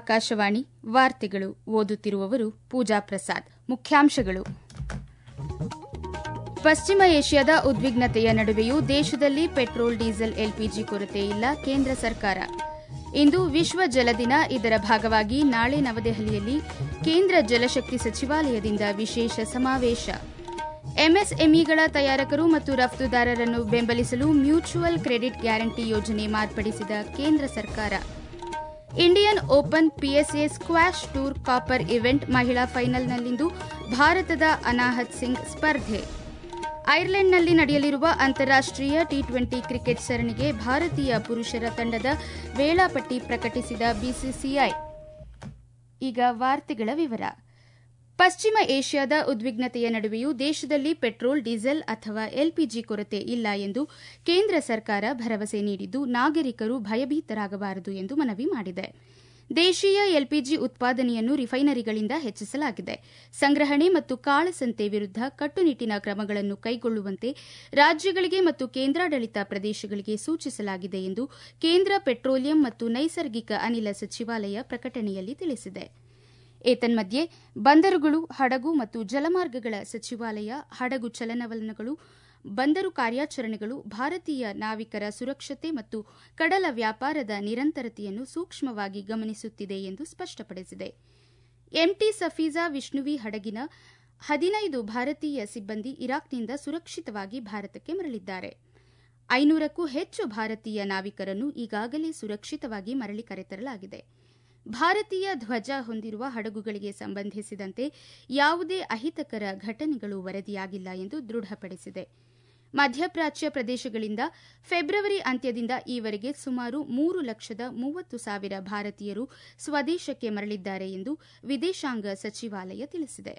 ಆಕಾಶವಾಣಿ ವಾರ್ತೆಗಳು ಓದುತ್ತಿರುವವರು ಪೂಜಾ ಪ್ರಸಾದ್ ಮುಖ್ಯಾಂಶಗಳು ಪಶ್ಚಿಮ ಏಷ್ಯಾದ ಉದ್ವಿಗ್ನತೆಯ ನಡುವೆಯೂ ದೇಶದಲ್ಲಿ ಪೆಟ್ರೋಲ್ ಡೀಸೆಲ್ ಎಲ್ಪಿಜಿ ಕೊರತೆ ಇಲ್ಲ ಕೇಂದ್ರ ಸರ್ಕಾರ ಇಂದು ವಿಶ್ವ ಜಲ ದಿನ ಇದರ ಭಾಗವಾಗಿ ನಾಳೆ ನವದೆಹಲಿಯಲ್ಲಿ ಕೇಂದ್ರ ಜಲಶಕ್ತಿ ಸಚಿವಾಲಯದಿಂದ ವಿಶೇಷ ಸಮಾವೇಶ ಎಂಎಸ್ಎಂಇಗಳ ತಯಾರಕರು ಮತ್ತು ರಫ್ತುದಾರರನ್ನು ಬೆಂಬಲಿಸಲು ಮ್ಯೂಚುವಲ್ ಕ್ರೆಡಿಟ್ ಗ್ಯಾರಂಟಿ ಯೋಜನೆ ಮಾರ್ಪಡಿಸಿದ ಕೇಂದ್ರ ಸರ್ಕಾರ Indian open PSA squash tour copper event ಮಹಿಳಾ ಫೈನಲ್ನಲ್ಲಿಂದು ಭಾರತದ ಅನಾಹತ್ ಸಿಂಗ್ ಸ್ಪರ್ಧೆ ಐರ್ಲೆಂಡ್ನಲ್ಲಿ ನಡೆಯಲಿರುವ ಅಂತಾರಾಷ್ಟೀಯ ಟಿ ಟ್ವೆಂಟಿ ಕ್ರಿಕೆಟ್ ಸರಣಿಗೆ ಭಾರತೀಯ ಪುರುಷರ ತಂಡದ ವೇಳಾಪಟ್ಟಿ ಪ್ರಕಟಿಸಿದ ಬಿಸಿಸಿಐ ಈಗ ವಾರ್ತೆಗಳ ವಿವರ ಪಶ್ಚಿಮ ಏಷ್ಯಾದ ಉದ್ವಿಗ್ನತೆಯ ನಡುವೆಯೂ ದೇಶದಲ್ಲಿ ಪೆಟ್ರೋಲ್ ಡೀಸೆಲ್ ಅಥವಾ ಎಲ್ಪಿಜಿ ಕೊರತೆ ಇಲ್ಲ ಎಂದು ಕೇಂದ್ರ ಸರ್ಕಾರ ಭರವಸೆ ನೀಡಿದ್ದು ನಾಗರಿಕರು ಭಯಭೀತರಾಗಬಾರದು ಎಂದು ಮನವಿ ಮಾಡಿದೆ ದೇಶೀಯ ಎಲ್ಪಿಜಿ ಉತ್ಪಾದನೆಯನ್ನು ರಿಫೈನರಿಗಳಿಂದ ಹೆಚ್ಚಿಸಲಾಗಿದೆ ಸಂಗ್ರಹಣೆ ಮತ್ತು ಕಾಳಸಂತೆ ವಿರುದ್ಧ ಕಟ್ಟುನಿಟ್ಟಿನ ಕ್ರಮಗಳನ್ನು ಕೈಗೊಳ್ಳುವಂತೆ ರಾಜ್ಯಗಳಿಗೆ ಮತ್ತು ಕೇಂದ್ರಾಡಳಿತ ಪ್ರದೇಶಗಳಿಗೆ ಸೂಚಿಸಲಾಗಿದೆ ಎಂದು ಕೇಂದ್ರ ಪೆಟ್ರೋಲಿಯಂ ಮತ್ತು ನೈಸರ್ಗಿಕ ಅನಿಲ ಸಚಿವಾಲಯ ಪ್ರಕಟಣೆಯಲ್ಲಿ ತಿಳಿಸಿದೆ ಏತನ್ಮಧ್ಯೆ ಬಂದರುಗಳು ಹಡಗು ಮತ್ತು ಜಲಮಾರ್ಗಗಳ ಸಚಿವಾಲಯ ಹಡಗು ಚಲನವಲನಗಳು ಬಂದರು ಕಾರ್ಯಾಚರಣೆಗಳು ಭಾರತೀಯ ನಾವಿಕರ ಸುರಕ್ಷತೆ ಮತ್ತು ಕಡಲ ವ್ಯಾಪಾರದ ನಿರಂತರತೆಯನ್ನು ಸೂಕ್ಷ್ಮವಾಗಿ ಗಮನಿಸುತ್ತಿದೆ ಎಂದು ಸ್ಪಷ್ಟಪಡಿಸಿದೆ ಎಂಟಿ ಸಫೀಜಾ ವಿಷ್ಣುವಿ ಹಡಗಿನ ಹದಿನೈದು ಭಾರತೀಯ ಸಿಬ್ಬಂದಿ ಇರಾಕ್ನಿಂದ ಸುರಕ್ಷಿತವಾಗಿ ಭಾರತಕ್ಕೆ ಮರಳಿದ್ದಾರೆ ಐನೂರಕ್ಕೂ ಹೆಚ್ಚು ಭಾರತೀಯ ನಾವಿಕರನ್ನು ಈಗಾಗಲೇ ಸುರಕ್ಷಿತವಾಗಿ ಮರಳಿ ಕರೆತರಲಾಗಿದೆ ಭಾರತೀಯ ಧ್ವಜ ಹೊಂದಿರುವ ಹಡಗುಗಳಿಗೆ ಸಂಬಂಧಿಸಿದಂತೆ ಯಾವುದೇ ಅಹಿತಕರ ಘಟನೆಗಳು ವರದಿಯಾಗಿಲ್ಲ ಎಂದು ದೃಢಪಡಿಸಿದೆ ಮಧ್ಯಪ್ರಾಚ್ಯ ಪ್ರದೇಶಗಳಿಂದ ಫೆಬ್ರವರಿ ಅಂತ್ಯದಿಂದ ಈವರೆಗೆ ಸುಮಾರು ಮೂರು ಲಕ್ಷದ ಮೂವತ್ತು ಸಾವಿರ ಭಾರತೀಯರು ಸ್ವದೇಶಕ್ಕೆ ಮರಳಿದ್ದಾರೆ ಎಂದು ವಿದೇಶಾಂಗ ಸಚಿವಾಲಯ ತಿಳಿಸಿದೆ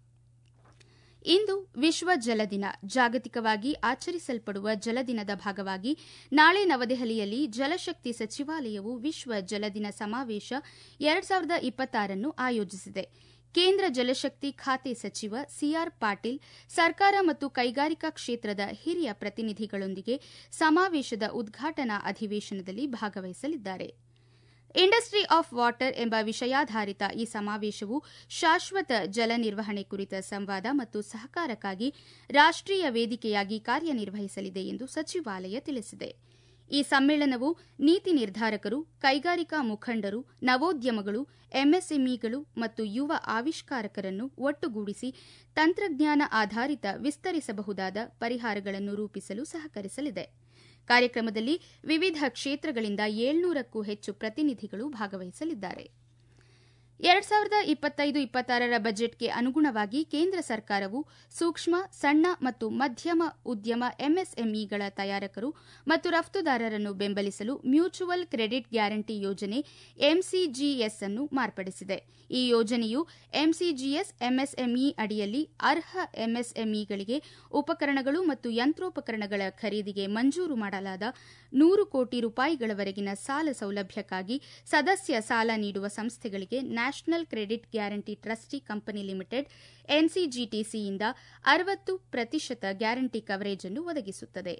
ಇಂದು ವಿಶ್ವ ಜಲ ದಿನ ಜಾಗತಿಕವಾಗಿ ಆಚರಿಸಲ್ಪಡುವ ಜಲದಿನದ ಭಾಗವಾಗಿ ನಾಳೆ ನವದೆಹಲಿಯಲ್ಲಿ ಜಲಶಕ್ತಿ ಸಚಿವಾಲಯವು ವಿಶ್ವ ಜಲದಿನ ಸಮಾವೇಶ ಎರಡ್ ಸಾವಿರದ ಇಪ್ಪತ್ತಾರನ್ನು ಆಯೋಜಿಸಿದೆ ಕೇಂದ್ರ ಜಲಶಕ್ತಿ ಖಾತೆ ಸಚಿವ ಸಿಆರ್ ಪಾಟೀಲ್ ಸರ್ಕಾರ ಮತ್ತು ಕೈಗಾರಿಕಾ ಕ್ಷೇತ್ರದ ಹಿರಿಯ ಪ್ರತಿನಿಧಿಗಳೊಂದಿಗೆ ಸಮಾವೇಶದ ಉದ್ಘಾಟನಾ ಅಧಿವೇಶನದಲ್ಲಿ ಭಾಗವಹಿಸಲಿದ್ದಾರೆ ಇಂಡಸ್ಟ್ರಿ ಆಫ್ ವಾಟರ್ ಎಂಬ ವಿಷಯಾಧಾರಿತ ಈ ಸಮಾವೇಶವು ಶಾಶ್ವತ ಜಲ ನಿರ್ವಹಣೆ ಕುರಿತ ಸಂವಾದ ಮತ್ತು ಸಹಕಾರಕ್ಕಾಗಿ ರಾಷ್ಟೀಯ ವೇದಿಕೆಯಾಗಿ ಕಾರ್ಯನಿರ್ವಹಿಸಲಿದೆ ಎಂದು ಸಚಿವಾಲಯ ತಿಳಿಸಿದೆ ಈ ಸಮ್ಮೇಳನವು ನೀತಿ ನಿರ್ಧಾರಕರು ಕೈಗಾರಿಕಾ ಮುಖಂಡರು ನವೋದ್ಯಮಗಳು ಎಂಎಸ್ಎಂಇಗಳು ಮತ್ತು ಯುವ ಆವಿಷ್ಕಾರಕರನ್ನು ಒಟ್ಟುಗೂಡಿಸಿ ತಂತ್ರಜ್ಞಾನ ಆಧಾರಿತ ವಿಸ್ತರಿಸಬಹುದಾದ ಪರಿಹಾರಗಳನ್ನು ರೂಪಿಸಲು ಸಹಕರಿಸಲಿದೆ ಕಾರ್ಯಕ್ರಮದಲ್ಲಿ ವಿವಿಧ ಕ್ಷೇತ್ರಗಳಿಂದ ಏಳ್ನೂರಕ್ಕೂ ಹೆಚ್ಚು ಪ್ರತಿನಿಧಿಗಳು ಭಾಗವಹಿಸಲಿದ್ದಾರೆ ಎರಡ್ ಸಾವಿರದ ಇಪ್ಪತ್ತೈದು ಇಪ್ಪತ್ತಾರರ ಬಜೆಟ್ಗೆ ಅನುಗುಣವಾಗಿ ಕೇಂದ್ರ ಸರ್ಕಾರವು ಸೂಕ್ಷ್ಮ ಸಣ್ಣ ಮತ್ತು ಮಧ್ಯಮ ಉದ್ಯಮ ಎಂಎಸ್ಎಂಇಗಳ ತಯಾರಕರು ಮತ್ತು ರಫ್ತುದಾರರನ್ನು ಬೆಂಬಲಿಸಲು ಮ್ಯೂಚುವಲ್ ಕ್ರೆಡಿಟ್ ಗ್ಯಾರಂಟಿ ಯೋಜನೆ ಎಂಸಿಜಿಎಸ್ ಅನ್ನು ಮಾರ್ಪಡಿಸಿದೆ ಈ ಯೋಜನೆಯು ಎಂಸಿಜಿಎಸ್ ಎಂಎಸ್ಎಂಇ ಅಡಿಯಲ್ಲಿ ಅರ್ಹ ಎಂಎಸ್ಎಂಇಗಳಿಗೆ ಉಪಕರಣಗಳು ಮತ್ತು ಯಂತ್ರೋಪಕರಣಗಳ ಖರೀದಿಗೆ ಮಂಜೂರು ಮಾಡಲಾದ ನೂರು ಕೋಟಿ ರೂಪಾಯಿಗಳವರೆಗಿನ ಸಾಲ ಸೌಲಭ್ಯಕ್ಕಾಗಿ ಸದಸ್ಯ ಸಾಲ ನೀಡುವ ಸಂಸ್ಥೆಗಳಿಗೆ national credit guarantee trustee company limited ಎನ್ಸಿಜಿಟಿಸಿಯಿಂದ ಅರವತ್ತು ಪ್ರತಿಶತ ಗ್ಯಾರಂಟಿ ಕವರೇಜ್ ಅನ್ನು ಒದಗಿಸುತ್ತದೆ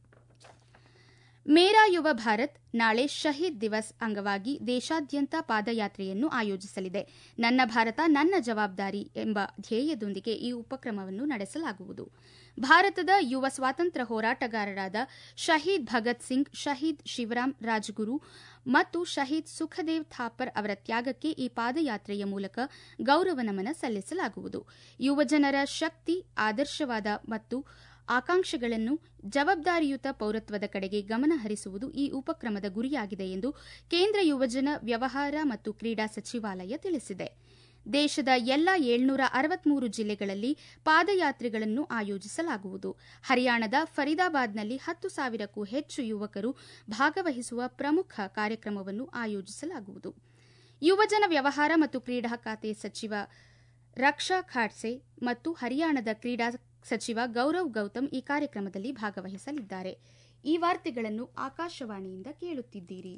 ಮೇರಾ ಯುವ ಭಾರತ್ ನಾಳೆ ಶಹೀದ್ ದಿವಸ್ ಅಂಗವಾಗಿ ದೇಶಾದ್ಯಂತ ಪಾದಯಾತ್ರೆಯನ್ನು ಆಯೋಜಿಸಲಿದೆ ನನ್ನ ಭಾರತ ನನ್ನ ಜವಾಬ್ದಾರಿ ಎಂಬ ಧ್ಯೇಯದೊಂದಿಗೆ ಈ ಉಪಕ್ರಮವನ್ನು ನಡೆಸಲಾಗುವುದು ಭಾರತದ ಯುವ ಸ್ವಾತಂತ್ರ್ಯ ಹೋರಾಟಗಾರರಾದ ಶಹೀದ್ ಭಗತ್ ಸಿಂಗ್ ಶಹೀದ್ ಶಿವರಾಮ್ ರಾಜ್ಗುರು ಮತ್ತು ಶಹೀದ್ ಸುಖದೇವ್ ಥಾಪರ್ ಅವರ ತ್ಯಾಗಕ್ಕೆ ಈ ಪಾದಯಾತ್ರೆಯ ಮೂಲಕ ಗೌರವ ನಮನ ಸಲ್ಲಿಸಲಾಗುವುದು ಯುವಜನರ ಶಕ್ತಿ ಆದರ್ಶವಾದ ಮತ್ತು ಆಕಾಂಕ್ಷೆಗಳನ್ನು ಜವಾಬ್ದಾರಿಯುತ ಪೌರತ್ವದ ಕಡೆಗೆ ಗಮನ ಹರಿಸುವುದು ಈ ಉಪಕ್ರಮದ ಗುರಿಯಾಗಿದೆ ಎಂದು ಕೇಂದ್ರ ಯುವಜನ ವ್ಯವಹಾರ ಮತ್ತು ಕ್ರೀಡಾ ಸಚಿವಾಲಯ ತಿಳಿಸಿದೆ ದೇಶದ ಎಲ್ಲ ಏಳ್ನೂರ ಅರವತ್ಮೂರು ಜಿಲ್ಲೆಗಳಲ್ಲಿ ಪಾದಯಾತ್ರೆಗಳನ್ನು ಆಯೋಜಿಸಲಾಗುವುದು ಹರಿಯಾಣದ ಫರೀದಾಬಾದ್ನಲ್ಲಿ ಹತ್ತು ಸಾವಿರಕ್ಕೂ ಹೆಚ್ಚು ಯುವಕರು ಭಾಗವಹಿಸುವ ಪ್ರಮುಖ ಕಾರ್ಯಕ್ರಮವನ್ನು ಆಯೋಜಿಸಲಾಗುವುದು ಯುವಜನ ವ್ಯವಹಾರ ಮತ್ತು ಕ್ರೀಡಾ ಖಾತೆ ಸಚಿವ ರಕ್ಷಾ ಖಾಡ್ಸೆ ಮತ್ತು ಹರಿಯಾಣದ ಕ್ರೀಡಾ ಸಚಿವ ಗೌರವ್ ಗೌತಮ್ ಈ ಕಾರ್ಯಕ್ರಮದಲ್ಲಿ ಭಾಗವಹಿಸಲಿದ್ದಾರೆ ಈ ವಾರ್ತೆಗಳನ್ನು ಆಕಾಶವಾಣಿಯಿಂದ ಕೇಳುತ್ತಿದ್ದೀರಿ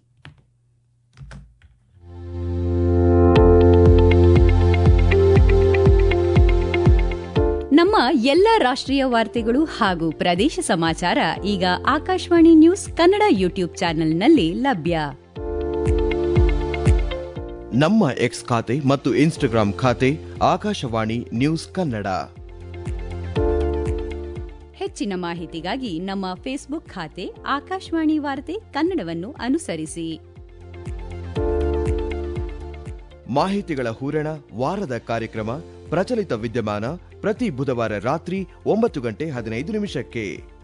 ನಮ್ಮ ಎಲ್ಲ ರಾಷ್ಟ್ರೀಯ ವಾರ್ತೆಗಳು ಹಾಗೂ ಪ್ರದೇಶ ಸಮಾಚಾರ ಈಗ ಆಕಾಶವಾಣಿ ನ್ಯೂಸ್ ಕನ್ನಡ ಯೂಟ್ಯೂಬ್ ಚಾನೆಲ್ನಲ್ಲಿ ಲಭ್ಯ ನಮ್ಮ ಎಕ್ಸ್ ಖಾತೆ ಮತ್ತು ಇನ್ಸ್ಟಾಗ್ರಾಂ ಖಾತೆ ಆಕಾಶವಾಣಿ ನ್ಯೂಸ್ ಕನ್ನಡ ಹೆಚ್ಚಿನ ಮಾಹಿತಿಗಾಗಿ ನಮ್ಮ ಫೇಸ್ಬುಕ್ ಖಾತೆ ಆಕಾಶವಾಣಿ ವಾರ್ತೆ ಕನ್ನಡವನ್ನು ಅನುಸರಿಸಿ ಮಾಹಿತಿಗಳ ಹೂರಣ ವಾರದ ಕಾರ್ಯಕ್ರಮ ಪ್ರಚಲಿತ ವಿದ್ಯಮಾನ ಪ್ರತಿ ಬುಧವಾರ ರಾತ್ರಿ ಒಂಬತ್ತು ಗಂಟೆ ಹದಿನೈದು ನಿಮಿಷಕ್ಕೆ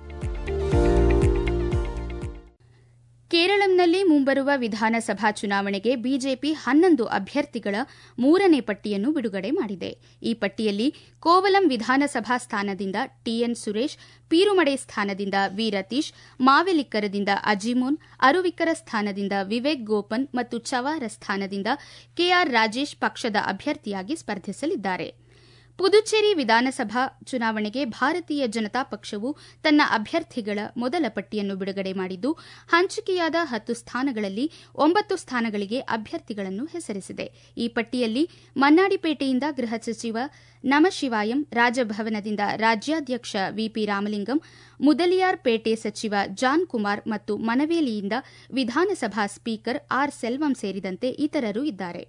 ಕೇರಳಂನಲ್ಲಿ ಮುಂಬರುವ ವಿಧಾನಸಭಾ ಚುನಾವಣೆಗೆ ಬಿಜೆಪಿ ಹನ್ನೊಂದು ಅಭ್ಯರ್ಥಿಗಳ ಮೂರನೇ ಪಟ್ಟಿಯನ್ನು ಬಿಡುಗಡೆ ಮಾಡಿದೆ ಈ ಪಟ್ಟಿಯಲ್ಲಿ ಕೋವಲಂ ವಿಧಾನಸಭಾ ಸ್ಥಾನದಿಂದ ಟಿಎನ್ ಸುರೇಶ್ ಪೀರುಮಡೆ ಸ್ಥಾನದಿಂದ ವಿ ರತೀಶ್ ಮಾವೆಲಿಕ್ಕರದಿಂದ ಅಜಿಮೋನ್ ಅರುವಿಕ್ಕರ ಸ್ಥಾನದಿಂದ ವಿವೇಕ್ ಗೋಪನ್ ಮತ್ತು ಚವಾರ ಸ್ಥಾನದಿಂದ ಕೆಆರ್ ರಾಜೇಶ್ ಪಕ್ಷದ ಅಭ್ಯರ್ಥಿಯಾಗಿ ಸ್ಪರ್ಧಿಸಲಿದ್ದಾರೆ ಪುದುಚೇರಿ ವಿಧಾನಸಭಾ ಚುನಾವಣೆಗೆ ಭಾರತೀಯ ಜನತಾ ಪಕ್ಷವು ತನ್ನ ಅಭ್ಯರ್ಥಿಗಳ ಮೊದಲ ಪಟ್ಟಿಯನ್ನು ಬಿಡುಗಡೆ ಮಾಡಿದ್ದು ಹಂಚಿಕೆಯಾದ ಹತ್ತು ಸ್ಥಾನಗಳಲ್ಲಿ ಒಂಬತ್ತು ಸ್ಥಾನಗಳಿಗೆ ಅಭ್ಯರ್ಥಿಗಳನ್ನು ಹೆಸರಿಸಿದೆ ಈ ಪಟ್ಟಿಯಲ್ಲಿ ಮನ್ನಾಡಿಪೇಟೆಯಿಂದ ಗೃಹ ಸಚಿವ ನಮಶಿವಾಯಂ ರಾಜಭವನದಿಂದ ರಾಜ್ಯಾಧ್ಯಕ್ಷ ವಿಪಿ ರಾಮಲಿಂಗಂ ಮುದಲಿಯಾರ್ಪೇಟೆ ಸಚಿವ ಜಾನ್ ಕುಮಾರ್ ಮತ್ತು ಮನವೇಲಿಯಿಂದ ವಿಧಾನಸಭಾ ಸ್ಪೀಕರ್ ಆರ್ ಸೆಲ್ವಂ ಸೇರಿದಂತೆ ಇತರರು ಇದ್ದಾರೆ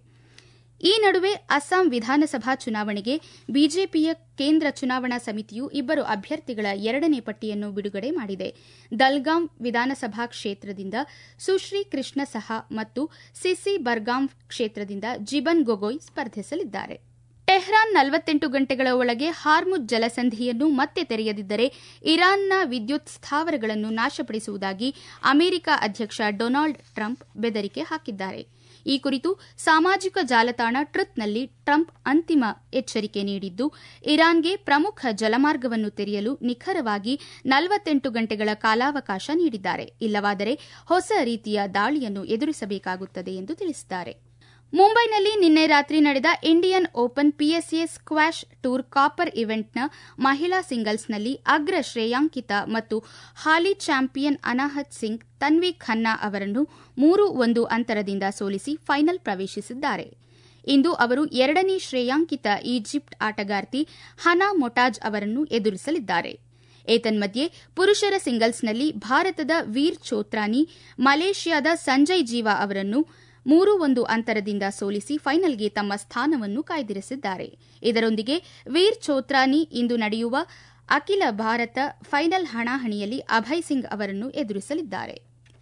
ಈ ನಡುವೆ ಅಸ್ಸಾಂ ವಿಧಾನಸಭಾ ಚುನಾವಣೆಗೆ ಬಿಜೆಪಿಯ ಕೇಂದ್ರ ಚುನಾವಣಾ ಸಮಿತಿಯು ಇಬ್ಬರು ಅಭ್ಯರ್ಥಿಗಳ ಎರಡನೇ ಪಟ್ಟಿಯನ್ನು ಬಿಡುಗಡೆ ಮಾಡಿದೆ ದಲ್ಗಾಂ ವಿಧಾನಸಭಾ ಕ್ಷೇತ್ರದಿಂದ ಸುಶ್ರೀ ಕೃಷ್ಣ ಸಹಾ ಮತ್ತು ಸಿಸಿ ಬರ್ಗಾಂ ಕ್ಷೇತ್ರದಿಂದ ಜಿಬನ್ ಗೊಗೊಯ್ ಸ್ಪರ್ಧಿಸಲಿದ್ದಾರೆ ಟೆಹ್ರಾನ್ ನಲವತ್ತೆಂಟು ಗಂಟೆಗಳ ಒಳಗೆ ಹಾರ್ಮುಜ್ ಜಲಸಂಧಿಯನ್ನು ಮತ್ತೆ ತೆರೆಯದಿದ್ದರೆ ಇರಾನ್ನ ವಿದ್ಯುತ್ ಸ್ಥಾವರಗಳನ್ನು ನಾಶಪಡಿಸುವುದಾಗಿ ಅಮೆರಿಕ ಅಧ್ಯಕ್ಷ ಡೊನಾಲ್ಡ್ ಟ್ರಂಪ್ ಬೆದರಿಕೆ ಹಾಕಿದ್ದಾರೆ ಈ ಕುರಿತು ಸಾಮಾಜಿಕ ಜಾಲತಾಣ ಟ್ರುತ್ನಲ್ಲಿ ಟ್ರಂಪ್ ಅಂತಿಮ ಎಚ್ಚರಿಕೆ ನೀಡಿದ್ದು ಇರಾನ್ಗೆ ಪ್ರಮುಖ ಜಲಮಾರ್ಗವನ್ನು ತೆರೆಯಲು ನಿಖರವಾಗಿ ನಲವತ್ತೆಂಟು ಗಂಟೆಗಳ ಕಾಲಾವಕಾಶ ನೀಡಿದ್ದಾರೆ ಇಲ್ಲವಾದರೆ ಹೊಸ ರೀತಿಯ ದಾಳಿಯನ್ನು ಎದುರಿಸಬೇಕಾಗುತ್ತದೆ ಎಂದು ತಿಳಿಸಿದ್ದಾರೆ ಮುಂಬೈನಲ್ಲಿ ನಿನ್ನೆ ರಾತ್ರಿ ನಡೆದ Indian open PSA squash tour copper ಇವೆಂಟ್ನ ಮಹಿಳಾ ಸಿಂಗಲ್ಸ್ನಲ್ಲಿ ಅಗ್ರ ಶ್ರೇಯಾಂಕಿತ ಮತ್ತು ಹಾಲಿ ಚಾಂಪಿಯನ್ ಅನಾಹತ್ ಸಿಂಗ್ ತನ್ವಿ ಖನ್ನಾ ಅವರನ್ನು ಮೂರು ಒಂದು ಅಂತರದಿಂದ ಸೋಲಿಸಿ ಫೈನಲ್ ಪ್ರವೇಶಿಸಿದ್ದಾರೆ ಇಂದು ಅವರು ಎರಡನೇ ಶ್ರೇಯಾಂಕಿತ ಈಜಿಪ್ಟ್ ಆಟಗಾರ್ತಿ ಹನಾ ಮೊಟಾಜ್ ಅವರನ್ನು ಎದುರಿಸಲಿದ್ದಾರೆ ಏತನ್ಮಧ್ಯೆ ಪುರುಷರ ಸಿಂಗಲ್ಸ್ನಲ್ಲಿ ಭಾರತದ ವೀರ್ ಚೋತ್ರಾನಿ ಮಲೇಷ್ಯಾದ ಸಂಜಯ್ ಜೀವಾ ಅವರನ್ನು ಮೂರು ಒಂದು ಅಂತರದಿಂದ ಸೋಲಿಸಿ ಫೈನಲ್ಗೆ ತಮ್ಮ ಸ್ಥಾನವನ್ನು ಕಾಯ್ದಿರಿಸಿದ್ದಾರೆ ಇದರೊಂದಿಗೆ ವೀರ್ ಚೋತ್ರಾನಿ ಇಂದು ನಡೆಯುವ ಅಖಿಲ ಭಾರತ ಫೈನಲ್ ಹಣಾಹಣಿಯಲ್ಲಿ ಅಭಯ್ ಸಿಂಗ್ ಅವರನ್ನು ಎದುರಿಸಲಿದ್ದಾರೆ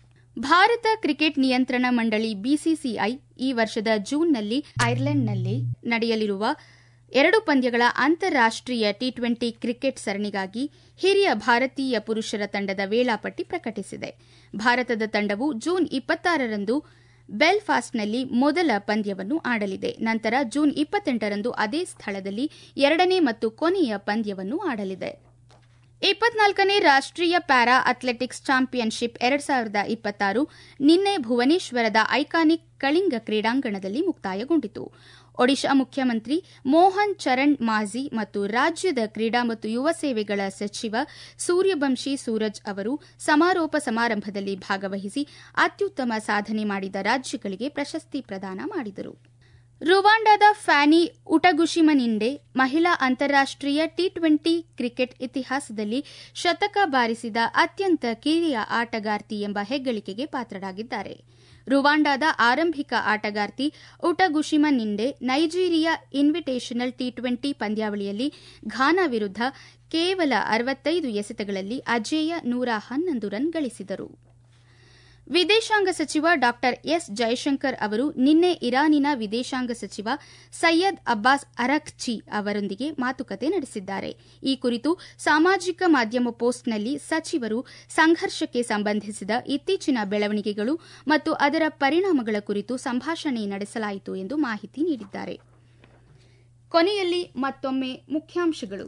ಭಾರತ ಕ್ರಿಕೆಟ್ ನಿಯಂತ್ರಣ ಮಂಡಳಿ ಬಿಸಿಸಿಐ ಈ ವರ್ಷದ ಜೂನ್ನಲ್ಲಿ ಐರ್ಲೆಂಡ್ನಲ್ಲಿ ನಡೆಯಲಿರುವ ಎರಡು ಪಂದ್ಯಗಳ ಅಂತಾರಾಷ್ಟೀಯ ಟಿ ಟ್ವೆಂಟಿ ಕ್ರಿಕೆಟ್ ಸರಣಿಗಾಗಿ ಹಿರಿಯ ಭಾರತೀಯ ಪುರುಷರ ತಂಡದ ವೇಳಾಪಟ್ಟಿ ಪ್ರಕಟಿಸಿದೆ ಭಾರತದ ತಂಡವು ಜೂನ್ ಇಪ್ಪತ್ತಾರರಂದು ಬೆಲ್ಫಾಸ್ಟ್ನಲ್ಲಿ ಮೊದಲ ಪಂದ್ಯವನ್ನು ಆಡಲಿದೆ ನಂತರ ಜೂನ್ ಇಪ್ಪತ್ತೆಂಟರಂದು ಅದೇ ಸ್ಥಳದಲ್ಲಿ ಎರಡನೇ ಮತ್ತು ಕೊನೆಯ ಪಂದ್ಯವನ್ನು ಆಡಲಿದೆ ಇಪ್ಪತ್ನಾಲ್ಕನೇ ರಾಷ್ಟೀಯ ಪ್ಯಾರಾ ಅಥ್ಲೆಟಿಕ್ಸ್ ಚಾಂಪಿಯನ್ಶಿಪ್ ಎರಡ್ ಸಾವಿರದ ಇಪ್ಪತ್ತಾರು ನಿನ್ನೆ ಭುವನೇಶ್ವರದ ಐಕಾನಿಕ್ ಕಳಿಂಗ ಕ್ರೀಡಾಂಗಣದಲ್ಲಿ ಮುಕ್ತಾಯಗೊಂಡಿತು ಒಡಿಶಾ ಮುಖ್ಯಮಂತ್ರಿ ಮೋಹನ್ ಚರಣ್ ಮಾಝಿ ಮತ್ತು ರಾಜ್ಯದ ಕ್ರೀಡಾ ಮತ್ತು ಯುವ ಸೇವೆಗಳ ಸಚಿವ ಸೂರ್ಯವಂಶಿ ಸೂರಜ್ ಅವರು ಸಮಾರೋಪ ಸಮಾರಂಭದಲ್ಲಿ ಭಾಗವಹಿಸಿ ಅತ್ಯುತ್ತಮ ಸಾಧನೆ ಮಾಡಿದ ರಾಜ್ಯಗಳಿಗೆ ಪ್ರಶಸ್ತಿ ಪ್ರದಾನ ಮಾಡಿದರು ರುವಾಂಡಾದ ಫ್ಯಾನಿ ಉಟಗುಶಿಮನಿಂಡೆ ಮಹಿಳಾ ಅಂತಾರಾಷ್ಟೀಯ ಟಿ ಟ್ವೆಂಟಿ ಕ್ರಿಕೆಟ್ ಇತಿಹಾಸದಲ್ಲಿ ಶತಕ ಬಾರಿಸಿದ ಅತ್ಯಂತ ಕಿರಿಯ ಆಟಗಾರ್ತಿ ಎಂಬ ಹೆಗ್ಗಳಿಕೆಗೆ ಪಾತ್ರರಾಗಿದ್ದಾರೆ ರುವಾಂಡಾದ ಆರಂಭಿಕ ಆಟಗಾರ್ತಿ ಉಟಗುಶಿಮ ನಿಂಡೆ ನೈಜೀರಿಯಾ ಇನ್ವಿಟೇಷನಲ್ ಟಿ ಟ್ವೆಂಟಿ ಪಂದ್ಯಾವಳಿಯಲ್ಲಿ ಘಾನಾ ವಿರುದ್ಧ ಕೇವಲ ಅರವತ್ತೈದು ಎಸೆತಗಳಲ್ಲಿ ಅಜೇಯ ನೂರ ಹನ್ನೊಂದು ರನ್ ಗಳಿಸಿದರು ವಿದೇಶಾಂಗ ಸಚಿವ ಡಾ ಎಸ್ ಜೈಶಂಕರ್ ಅವರು ನಿನ್ನೆ ಇರಾನಿನ ವಿದೇಶಾಂಗ ಸಚಿವ ಸೈಯದ್ ಅಬ್ಬಾಸ್ ಅರಖ್ಚಿ ಅವರೊಂದಿಗೆ ಮಾತುಕತೆ ನಡೆಸಿದ್ದಾರೆ ಈ ಕುರಿತು ಸಾಮಾಜಿಕ ಮಾಧ್ಯಮ ಪೋಸ್ಟ್ನಲ್ಲಿ ಸಚಿವರು ಸಂಘರ್ಷಕ್ಕೆ ಸಂಬಂಧಿಸಿದ ಇತ್ತೀಚಿನ ಬೆಳವಣಿಗೆಗಳು ಮತ್ತು ಅದರ ಪರಿಣಾಮಗಳ ಕುರಿತು ಸಂಭಾಷಣೆ ನಡೆಸಲಾಯಿತು ಎಂದು ಮಾಹಿತಿ ನೀಡಿದ್ದಾರೆ ಕೊನೆಯಲ್ಲಿ ಮತ್ತೊಮ್ಮೆ ಮುಖ್ಯಾಂಶಗಳು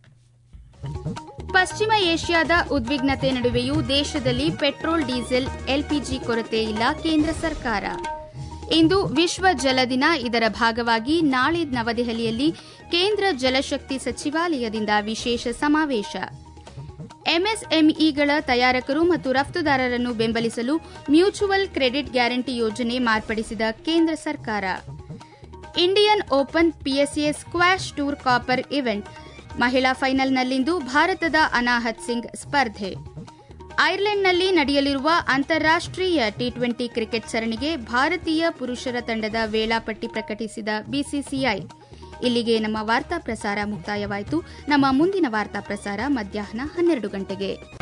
ಪಶ್ಚಿಮ ಏಷ್ಯಾದ ಉದ್ವಿಗ್ನತೆ ನಡುವೆಯೂ ದೇಶದಲ್ಲಿ ಪೆಟ್ರೋಲ್ ಡೀಸೆಲ್ ಎಲ್ಪಿಜಿ ಕೊರತೆ ಇಲ್ಲ ಕೇಂದ್ರ ಸರ್ಕಾರ ಇಂದು ವಿಶ್ವ ಜಲ ದಿನ ಇದರ ಭಾಗವಾಗಿ ನಾಳೆ ನವದೆಹಲಿಯಲ್ಲಿ ಕೇಂದ್ರ ಜಲಶಕ್ತಿ ಸಚಿವಾಲಯದಿಂದ ವಿಶೇಷ ಸಮಾವೇಶ ಎಂಎಸ್ಎಂಇಗಳ ತಯಾರಕರು ಮತ್ತು ರಫ್ತುದಾರರನ್ನು ಬೆಂಬಲಿಸಲು ಮ್ಯೂಚುವಲ್ ಕ್ರೆಡಿಟ್ ಗ್ಯಾರಂಟಿ ಯೋಜನೆ ಮಾರ್ಪಡಿಸಿದ ಕೇಂದ್ರ ಸರ್ಕಾರ Indian open PSA squash tour copper event ಮಹಿಳಾ ಫೈನಲ್ನಲ್ಲಿಂದು ಭಾರತದ ಅನಾಹತ್ ಸಿಂಗ್ ಸ್ಪರ್ಧೆ ಐರ್ಲೆಂಡ್ನಲ್ಲಿ ನಡೆಯಲಿರುವ ಅಂತಾರಾಷ್ಟೀಯ ಟಿ ಟ್ವೆಂಟಿ ಕ್ರಿಕೆಟ್ ಸರಣಿಗೆ ಭಾರತೀಯ ಪುರುಷರ ತಂಡದ ವೇಳಾಪಟ್ಟಿ ಪ್ರಕಟಿಸಿದ ಬಿಸಿಸಿಐ ಇಲ್ಲಿಗೆ ನಮ್ಮ ವಾರ್ತಾ ಪ್ರಸಾರ ಮುಕ್ತಾಯವಾಯಿತು ನಮ್ಮ ಮುಂದಿನ ವಾರ್ತಾ ಪ್ರಸಾರ ಮಧ್ಯಾಹ್ನ ಹನ್ನೆರಡು ಗಂಟೆಗೆ